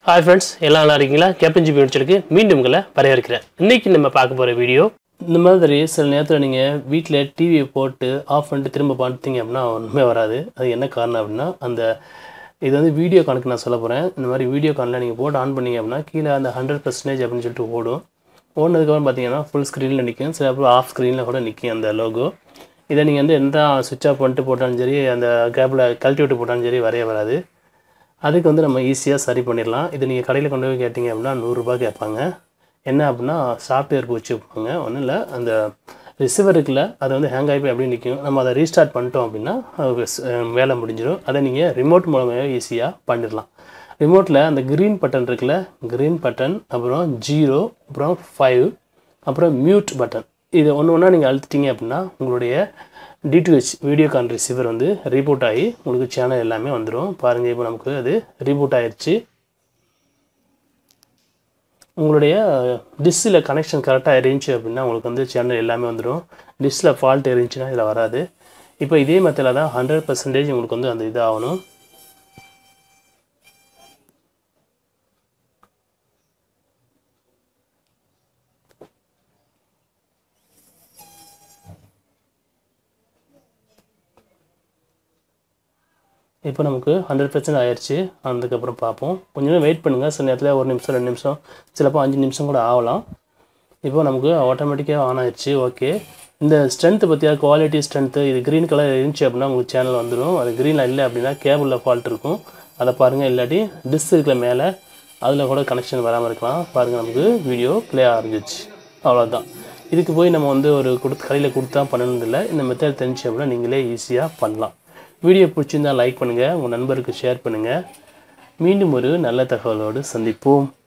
hi friends எல்லாம் நல்லா இருக்கீங்களா கேப்டன் ஜிபி முடிச்சிருக்கு மீண்டும் உங்களை வரவேற்கிறேன் இன்னைக்கு நம்ம பார்க்க போகிற வீடியோ இந்த மாதிரி சில நேரத்தில் நீங்கள் வீட்டில் டிவியை போட்டு ஆஃப் பண்ணிட்டு திரும்ப பார்த்தீங்க அப்படின்னா ஒன்றுமே வராது அது என்ன காரணம் அப்படின்னா அந்த இது வந்து வீடியோ கணக்கு நான் சொல்ல போகிறேன் இந்த மாதிரி வீடியோ கானில் நீங்கள் போட்டு ஆன் பண்ணீங்க அப்படின்னா கீழே அந்த ஹண்ட்ரட் பர்சன்டேஜ் அப்படின்னு சொல்லிட்டு ஓடும் ஓடினதுக்கப்புறம் பார்த்தீங்கன்னா ஃபுல் ஸ்க்ரீனில் நிற்கும் சில அப்புறம் ஆஃப் ஸ்க்ரீனில் கூட நிற்கும் அந்த லோகோ இதை நீங்கள் வந்து எந்த சுவிட்ச் ஆஃப் பண்ணிட்டு போட்டாலும் சரி அந்த கேப்பில் கழட்டி விட்டு போட்டாலும் சரி வரைய வராது அதுக்கு வந்து நம்ம ஈஸியாக சரி பண்ணிடலாம் இது நீங்கள் கடையில் கொண்டு போய் கேட்டிங்க அப்படின்னா நூறுரூபா கேட்பாங்க என்ன அப்படின்னா சாஃப்ட்வேருக்கு வச்சு வைப்பாங்க ஒன்றும் இல்லை அந்த ரிசீவர் இருக்குல்ல அது வந்து ஹேங் ஆகி போய் அப்படியே நிற்கும் நம்ம அதை ரீஸ்டார்ட் பண்ணிட்டோம் அப்படின்னா அது ஸ்- வேலை முடிஞ்சிடும் அதை நீங்கள் ரிமோட் மூலமாகவே ஈஸியாக பண்ணிடலாம் ரிமோட்டில் அந்த க்ரீன் பட்டன் இருக்குல்ல க்ரீன் பட்டன் அப்புறம் ஜீரோ அப்புறம் ஃபைவ் அப்புறம் மியூட் பட்டன் இது ஒன்று ஒன்றா நீங்கள் அழுத்திட்டீங்க அப்படின்னா உங்களுடைய டிடிஹெச் வீடியோகான் ரிசீவர் வந்து ரீபூட் ஆகி உங்களுக்கு சேனல் எல்லாமே வந்துடும் பாருங்கள் இப்போ நமக்கு அது ரீபூட் ஆயிடுச்சு உங்களுடைய டிஷ்ஷில் கனெக்ஷன் கரெக்டாக இருந்துச்சு அப்படின்னா உங்களுக்கு வந்து சேனல் எல்லாமே வந்துடும் டிஷ்ஷில் ஃபால்ட் இருந்துச்சுன்னா இதில் வராது இப்போ இதே மெத்தடில் தான் ஹண்ட்ரட் பர்சன்டேஜ் உங்களுக்கு வந்து அந்த இது ஆகணும் இப்போ நமக்கு ஹண்ட்ரட் பர்சன்ட் ஆயிடுச்சு அதுக்கப்புறம் பார்ப்போம் கொஞ்ச நேரம் வெயிட் பண்ணுங்கள் சில நேரத்தில் ஒரு நிமிஷம் ரெண்டு நிமிஷம் சிலப்போ அஞ்சு நிமிஷம் கூட ஆகலாம் இப்போ நமக்கு ஆட்டோமேட்டிக்காக ஆன் ஆயிடுச்சு ஓகே இந்த ஸ்ட்ரென்த்து பற்றியா குவாலிட்டி ஸ்ட்ரென்த்து இது க்ரீன் கலர் இருந்துச்சு அப்படின்னா உங்களுக்கு சேனல் வந்துடும் அது க்ரீனில் இல்லை அப்படின்னா கேபிளில் ஃபால்ட் இருக்கும் அதை பாருங்கள் இல்லாட்டி டிஸ் இருக்கிற மேலே அதில் கூட கனெக்ஷன் வராமல் இருக்கலாம் பாருங்கள் நமக்கு வீடியோ ப்ளே ஆரம்பிச்சிச்சு அவ்வளோதான் இதுக்கு போய் நம்ம வந்து ஒரு கொடுத்து கடையில் கொடுத்தா பண்ணணும் இல்லை இந்த மெத்தட் தெரிஞ்சு அப்படின்னா நீங்களே ஈஸியாக பண்ணலாம் வீடியோ பிடிச்சிருந்தா லைக் பண்ணுங்கள் உங்கள் நண்பருக்கு ஷேர் பண்ணுங்கள் மீண்டும் ஒரு நல்ல தகவலோடு சந்திப்போம்